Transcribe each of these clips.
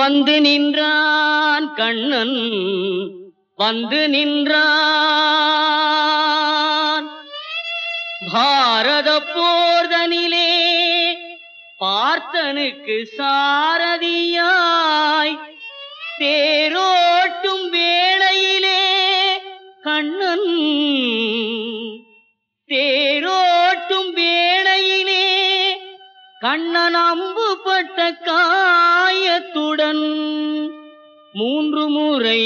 வந்து நின்றான் கண்ணன் வந்து நின்றான் பாரத போர்தனிலே பார்த்தனுக்கு சாரதியாய் தேரோட்டும் வேளையிலே கண்ணன் தேரோட்டும் வேளையிலே கண்ணன் அம்புபட்ட காயத்துடன் மூன்று முறை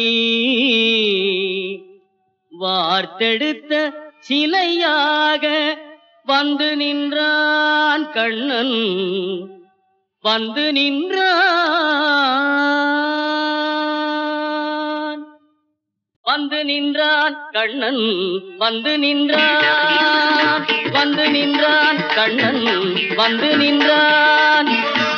வார்த்தெடுத்த சிலையாக வந்து நின்றான் கண்ணன் வந்து நின்றான் வந்து நின்றான் கண்ணன் வந்து நின்றான் வந்து நின்றான் கண்ணன் வந்து நின்றான்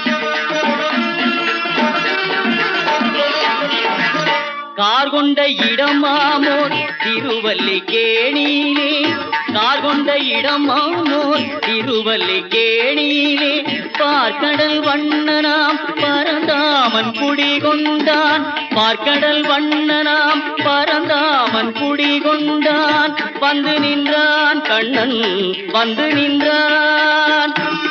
கார் கொண்ட இடமாமோர் திருவல்லிக்கேணியிலே கார் கொண்ட இடமாமோர் திருவல்லிக்கேணியிலே பார்க்கடல் வண்ணனாம் பரந்தாமன் குடி கொண்டான் பார்க்கடல் வண்ணனாம் பரந்தாமன் குடி கொண்டான் வந்து நின்றான் கண்ணன் வந்து நின்றான்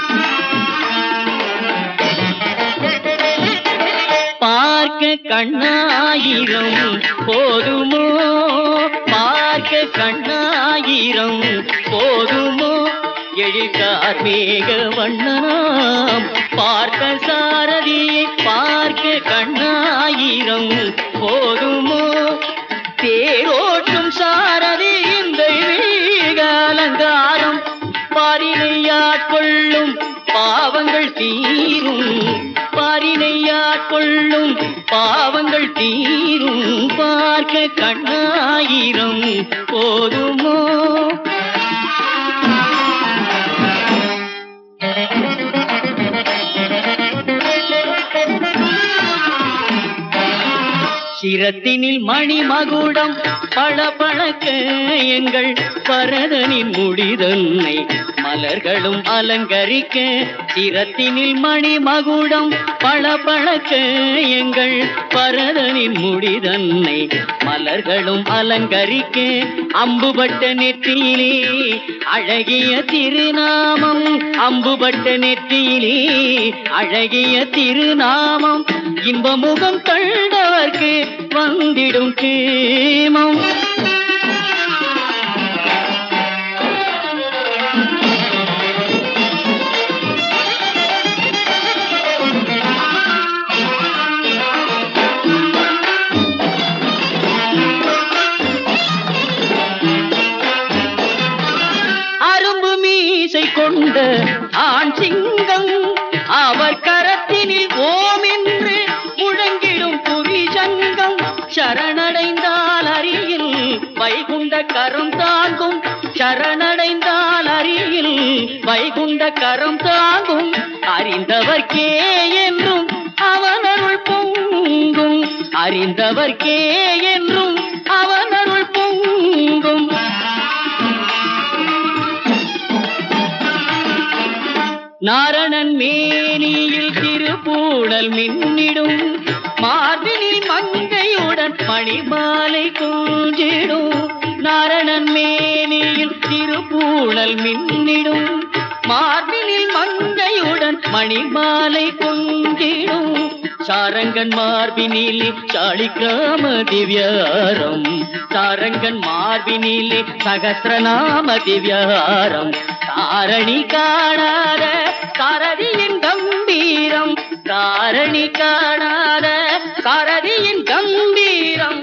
பார்க்க கண்ணாயிரம் போதுமோ பார்க்க கண்ணாயிரம் போதுமோ எழில்கார் மேக வண்ணனாம் பார்க்க சாரதியை பார்க்க கண்ணாயிரம் போதுமோ தேரோட்டும் சாரதி இந்த தெய்வீக அலங்காரம் பாரினையாட்கொள்ளும் பாவங்கள் தீரும் பாரினையாட்கொள்ளும் பாவங்கள் தீரும் பார்க்க கண்ணாயிரம் போதுமோ சிரத்தினில் மணி மகுடம் பளபளக்க எங்கள் பரதனின் முடிதன்னை மலர்களும் அலங்கரிக்க சிரத்தினில் மணி மகுடம் பளபளக்க எங்கள் பரதனின் முடிதன்னை மலர்களும் அலங்கரிக்க அம்புபட்ட நெற்றியிலே அழகிய திருநாமம் அம்புபட்ட நெற்றியிலே அழகிய திருநாமம் இன்பமுகம் கண்டவர்க்கு வந்திடும் கேமம் அரும்பு மீசை கொண்ட ஆண் சிங்கம் அவர் கரத்தினில் ஓம் என்று முழங்கிடும் புரிசங்கம் சரணடைந்தால் அருகில் வைகுண்ட கரம் தாங்கும் சரணடைந்தால் அருகில் வைகுண்ட கரம் தாங்கும் அறிந்தவர்க்கே என்றும் அவனருள் பொங்கும் அறிந்தவர்க்கே என்றும் அவனருள் பொங்கும் நாரணன் மேனியில் திருப்பூடல் மின்னிடும் மார்பினில் மங்கையுடன் மணிமாலை கொஞ்சிடும் நாரணன் மேனியில் திருப்பூடல் மின்னிடும் மார்பினில் மங்கையுடன் மணிமாலை கொஞ்சிடும் சாரங்கன் மார்பினிலே சாளிக்கிராம திவ்யாரம் சாரங்கன் மார்பினிலே சகசிரநாம திவ்யாரம் தாரணி காணாத சாரதியின் கம்பீரம் தாரணி காணாத சாரதியின் கம்பீரம்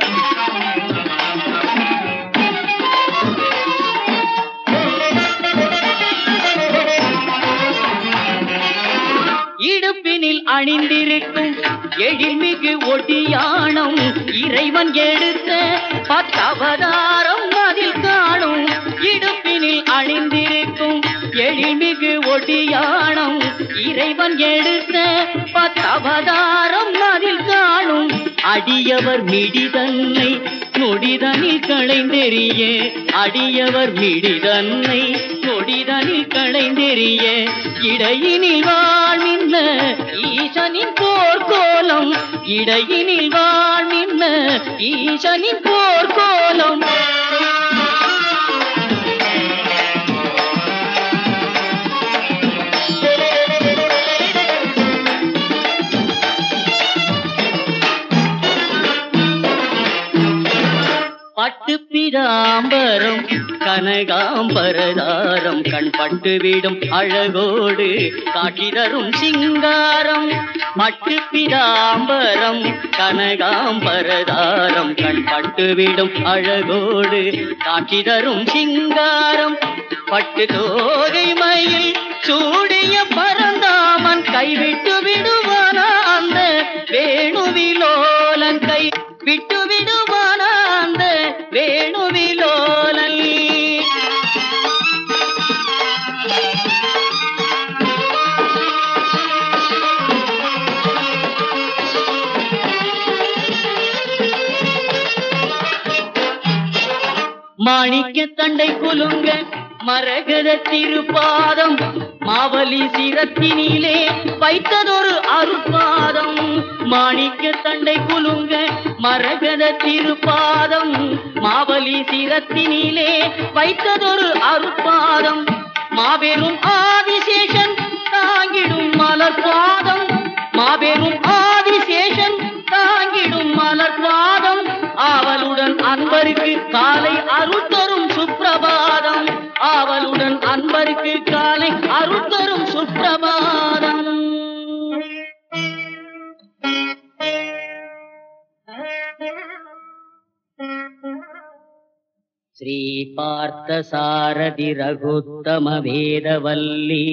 இடுப்பினில் அணிந்திருக்கும் எழில்மிகு ஒட்டியானம் இறைவன் எடுத்த பத்தவதாரம் அதில் காணும் இடுப்பினில் அணிந்திருக்கும் எழில்மிகு ஒட்டியானம் இறைவன் எடுத்த பத்தவதாரம் அதில் காணும் அடியவர் மிடிதன்னை நொடிதனில் களைந்தெறிய அடியவர் மிடிதன்னை கொடிதனில் களைந்தெறிய இடையினில் வாழ்மின்ன ஈசனின் போர்க்கோலம் இடையினில் வாழ்மின்ன ஈசனின் போர்க்கோலம் பட்டு பிதாம்பரம் கனகாம்பரதாரம் கண் பட்டு விடும் அழகோடு காட்சி தரும் சிங்காரம் பட்டு பிதாம்பரம் கனகாம்பரதாரம் கண் பட்டு விடும் அழகோடு காட்சி தரும் சிங்காரம் பட்டு தோகை மயில் சூடிய பரந்தாமன் கைவிட்டு விடுவானா அந்த வேணுவிலோலன் கை விட்டு விடுவானா அந்த வேணுவிலோலன் மாணிக்க தண்டை குலுங்க மரகத திருப்பாதம் மாவலி சிரத்தினிலே வைத்ததொரு அருட்பாதம் மாணிக்க தண்டை குலுங்க மரகத திருப்பாதம் மாவலி சிரத்தினிலே வைத்ததொரு அருட்பாதம் மாபெரும் ஆதிசேஷன் தாங்கிடும் மலர்பாதம் மாபெரும் ஆதிசேஷன் தாங்கிடும் மலர்பாதம் ஆவலுடன் அன்பருக்கு காலை அருள் தரும் சுப்பிரபாதம் ஆவலுடன் அன்பருக்கு காலை அருள் தரும் சுப்பிரபாதம் ஸ்ரீ பார்த்த சாரதி ரகுத்தம வேதவல்லி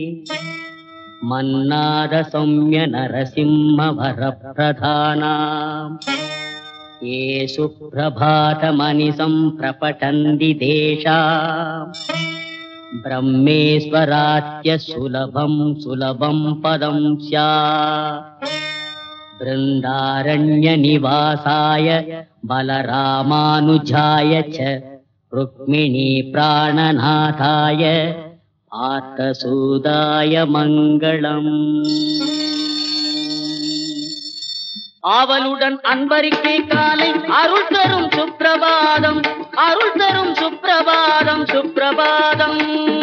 மன்னாத சௌமிய நரசிம்ம வரப்பிரதானா ये सुप्रभातमनिसं प्रपठन्ति तेषा ब्रह्मेश्वरात्य सुलभं सुलभं पदं स्या बृन्दारण्यनिवासाय बलरामानुजाय च रुक्मिणी प्राणनाथाय आर्तसूदाय मङ्गलम् ஆவலுடன் அன்பருக்கு காலை அருள் தரும் சுப்பிரபாதம் அருள் தரும் சுப்பிரபாதம் சுப்பிரபாதம்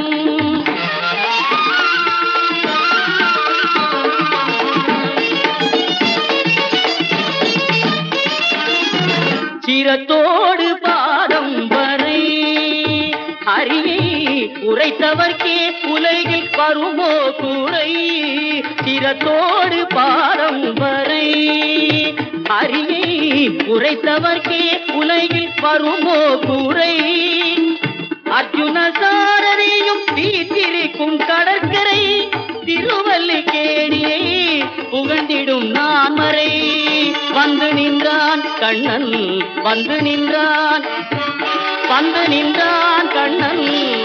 சிரத்தோடு பாதம் வரை அரியை உரைத்தவர்க்கே உலகில் வருமோ குறை சிரத்தோடு பாதம் வரை அரியை உரைத்தவர்க்கே உலகில் வருமோ குறை அர்ஜுன சாரரையும் வீற்றிருக்கும் கடற்கரை திருவல்லிக்கேணியை புகழ்ந்திடும் நான்மறை வந்து நின்றான் கண்ணன் வந்து நின்றான் வந்து நின்றான் கண்ணன்